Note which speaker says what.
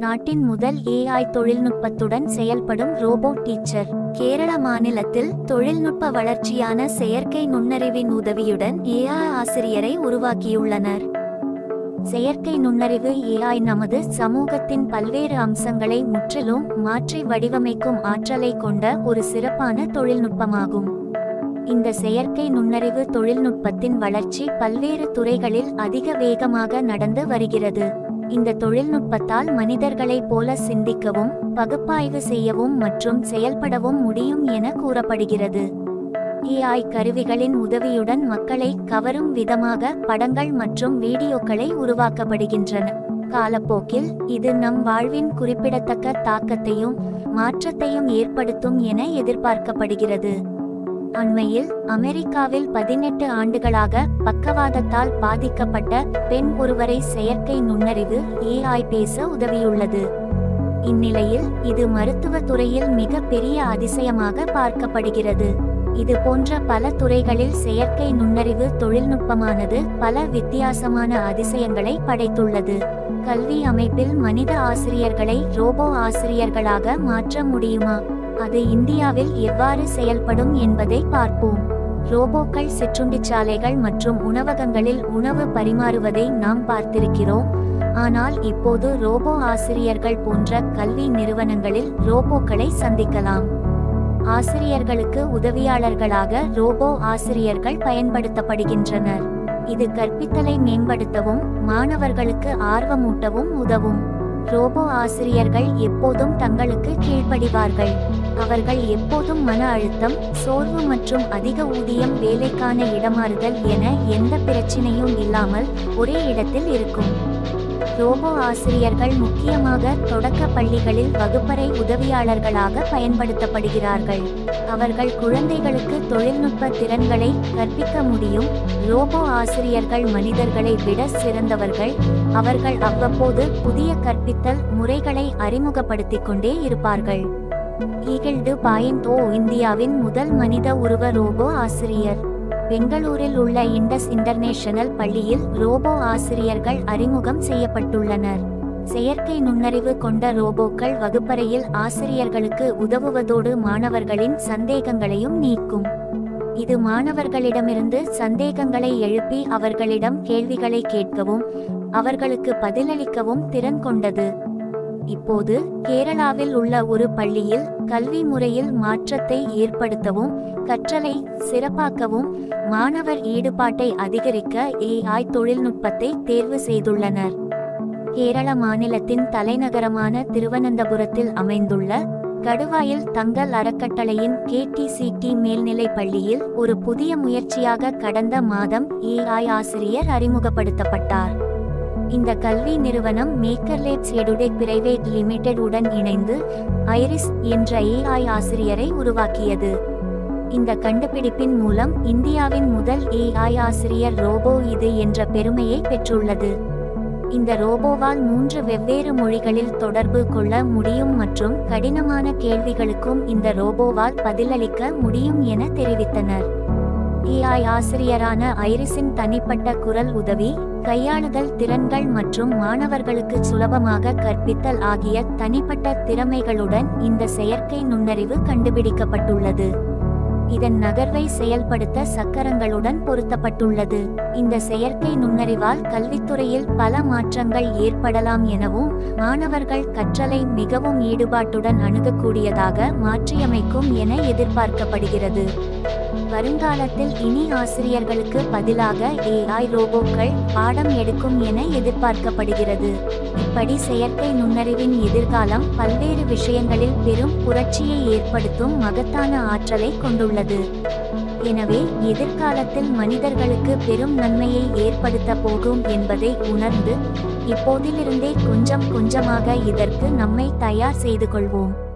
Speaker 1: நாட்டின் முதல் ஏஐ தொழில்நுட்பத்துடன் செயல்படும் ரோபோ டீச்சர் கேரள மாநிலத்தில் தொழில்நுட்ப வளர்ச்சியான செயற்கை நுண்ணறிவின் உதவியுடன் ஏஐ ஆசிரியரை உருவாக்கியுள்ளனர் செயற்கை நுண்ணறிவு ஏஐ நமது சமூகத்தின் பல்வேறு அம்சங்களை முற்றிலும் மாற்றி வடிவமைக்கும் ஆற்றலை கொண்ட ஒரு சிறப்பான தொழில்நுட்பமாகும் இந்த செயற்கை நுண்ணறிவு தொழில்நுட்பத்தின் வளர்ச்சி பல்வேறு துறைகளில் அதிக வேகமாக நடந்து வருகிறது இந்த தொழில்நுட்பத்தால் மனிதர்களைப் போல சிந்திக்கவும் பகுப்பாய்வு செய்யவும் மற்றும் செயல்படவும் முடியும் என கூறப்படுகிறது ஏஐ கருவிகளின் உதவியுடன் மக்களை கவரும் விதமாக படங்கள் மற்றும் வீடியோக்களை உருவாக்கப்படுகின்றன காலப்போக்கில் இது நம் வாழ்வின் குறிப்பிடத்தக்க தாக்கத்தையும் மாற்றத்தையும் ஏற்படுத்தும் என எதிர்பார்க்கப்படுகிறது அண்மையில் அமெரிக்காவில் பதினெட்டு ஆண்டுகளாக பக்கவாதத்தால் பாதிக்கப்பட்ட பெண் ஒருவரை செயற்கை நுண்ணறிவு ஏஐ பேச உதவியுள்ளது இந்நிலையில் இது மருத்துவ துறையில் மிக பெரிய அதிசயமாக பார்க்கப்படுகிறது இது போன்ற பல துறைகளில் செயற்கை நுண்ணறிவு தொழில்நுட்பமானது பல வித்தியாசமான அதிசயங்களை படைத்துள்ளது கல்வி அமைப்பில் மனித ஆசிரியர்களை ரோபோ ஆசிரியர்களாக மாற்ற முடியுமா அது இந்தியாவில் எவ்வாறு செயல்படும் என்பதை பார்ப்போம் ரோபோக்கள் சிற்றுண்டிச்சாலைகள் மற்றும் உணவகங்களில் உணவு பரிமாறுவதை நாம் பார்த்திருக்கிறோம் ஆனால் இப்போது ரோபோ ஆசிரியர்கள் போன்ற கல்வி நிறுவனங்களில் ரோபோக்களை சந்திக்கலாம் ஆசிரியர்களுக்கு உதவியாளர்களாக ரோபோ ஆசிரியர்கள் பயன்படுத்தப்படுகின்றனர் இது கற்பித்தலை மேம்படுத்தவும் மாணவர்களுக்கு ஆர்வமூட்டவும் உதவும் ரோபோ ஆசிரியர்கள் எப்போதும் தங்களுக்கு கீழ்ப்படிவார்கள் அவர்கள் எப்போதும் மன அழுத்தம் சோர்வு மற்றும் அதிக ஊதியம் வேலைக்கான இடமாறுதல் என எந்த பிரச்சினையும் இல்லாமல் ஒரே இடத்தில் இருக்கும் ரோபோ ஆசிரியர்கள் முக்கியமாக தொடக்க பள்ளிகளில் வகுப்பறை உதவியாளர்களாக பயன்படுத்தப்படுகிறார்கள் அவர்கள் குழந்தைகளுக்கு தொழில்நுட்ப திறன்களை கற்பிக்க முடியும் ரோபோ ஆசிரியர்கள் மனிதர்களை விட சிறந்தவர்கள் அவர்கள் அவ்வப்போது புதிய கற்பித்தல் முறைகளை அறிமுகப்படுத்திக் கொண்டே இருப்பார்கள் ஈகிள்டு பாயிண்ட் ஓ இந்தியாவின் முதல் மனித உருவ ரோபோ ஆசிரியர் பெங்களூரில் உள்ள இண்டஸ் இன்டர்நேஷனல் பள்ளியில் ரோபோ ஆசிரியர்கள் அறிமுகம் செய்யப்பட்டுள்ளனர் செயற்கை நுண்ணறிவு கொண்ட ரோபோக்கள் வகுப்பறையில் ஆசிரியர்களுக்கு உதவுவதோடு மாணவர்களின் சந்தேகங்களையும் நீக்கும் இது மாணவர்களிடமிருந்து சந்தேகங்களை எழுப்பி அவர்களிடம் கேள்விகளை கேட்கவும் அவர்களுக்கு பதிலளிக்கவும் திறன் கொண்டது இப்போது கேரளாவில் உள்ள ஒரு பள்ளியில் கல்வி முறையில் மாற்றத்தை ஏற்படுத்தவும் கற்றலை சிறப்பாக்கவும் மாணவர் ஈடுபாட்டை அதிகரிக்க ஏஐ தொழில்நுட்பத்தை தேர்வு செய்துள்ளனர் கேரள மாநிலத்தின் தலைநகரமான திருவனந்தபுரத்தில் அமைந்துள்ள கடுவாயில் தங்கள் அறக்கட்டளையின் கேடிசிடி மேல்நிலைப் பள்ளியில் ஒரு புதிய முயற்சியாக கடந்த மாதம் ஏஐ ஆசிரியர் அறிமுகப்படுத்தப்பட்டார் இந்த கல்வி நிறுவனம் மேக்கர்லேப்ஸ் எடுடெக் பிரைவேட் லிமிடெட் உடன் இணைந்து ஐரிஸ் என்ற ஏஐ ஆசிரியரை உருவாக்கியது இந்த கண்டுபிடிப்பின் மூலம் இந்தியாவின் முதல் ஏஐ ஆசிரியர் ரோபோ இது என்ற பெருமையை பெற்றுள்ளது இந்த ரோபோவால் மூன்று வெவ்வேறு மொழிகளில் தொடர்பு கொள்ள முடியும் மற்றும் கடினமான கேள்விகளுக்கும் இந்த ரோபோவால் பதிலளிக்க முடியும் என தெரிவித்தனர் ஏஐ ஆசிரியரான ஐரிஸின் தனிப்பட்ட குரல் உதவி கையாளுதல் திறன்கள் மற்றும் மாணவர்களுக்கு சுலபமாக கற்பித்தல் ஆகிய தனிப்பட்ட திறமைகளுடன் இந்த செயற்கை நுண்ணறிவு கண்டுபிடிக்கப்பட்டுள்ளது இதன் நகர்வை செயல்படுத்த சக்கரங்களுடன் பொருத்தப்பட்டுள்ளது இந்த செயற்கை நுண்ணறிவால் கல்வித்துறையில் பல மாற்றங்கள் ஏற்படலாம் எனவும் மாணவர்கள் கற்றலை மிகவும் ஈடுபாட்டுடன் அணுகக்கூடியதாக மாற்றியமைக்கும் என எதிர்பார்க்கப்படுகிறது வருங்காலத்தில் இனி ஆசிரியர்களுக்கு பதிலாக ஏஐ ரோபோக்கள் பாடம் எடுக்கும் என எதிர்பார்க்கப்படுகிறது இப்படி செயற்கை நுண்ணறிவின் எதிர்காலம் பல்வேறு விஷயங்களில் பெரும் புரட்சியை ஏற்படுத்தும் மகத்தான ஆற்றலை கொண்டுள்ளது எனவே எதிர்காலத்தில் மனிதர்களுக்கு பெரும் நன்மையை ஏற்படுத்த போகும் என்பதை உணர்ந்து இப்போதிலிருந்தே கொஞ்சம் கொஞ்சமாக இதற்கு நம்மை தயார் செய்து கொள்வோம்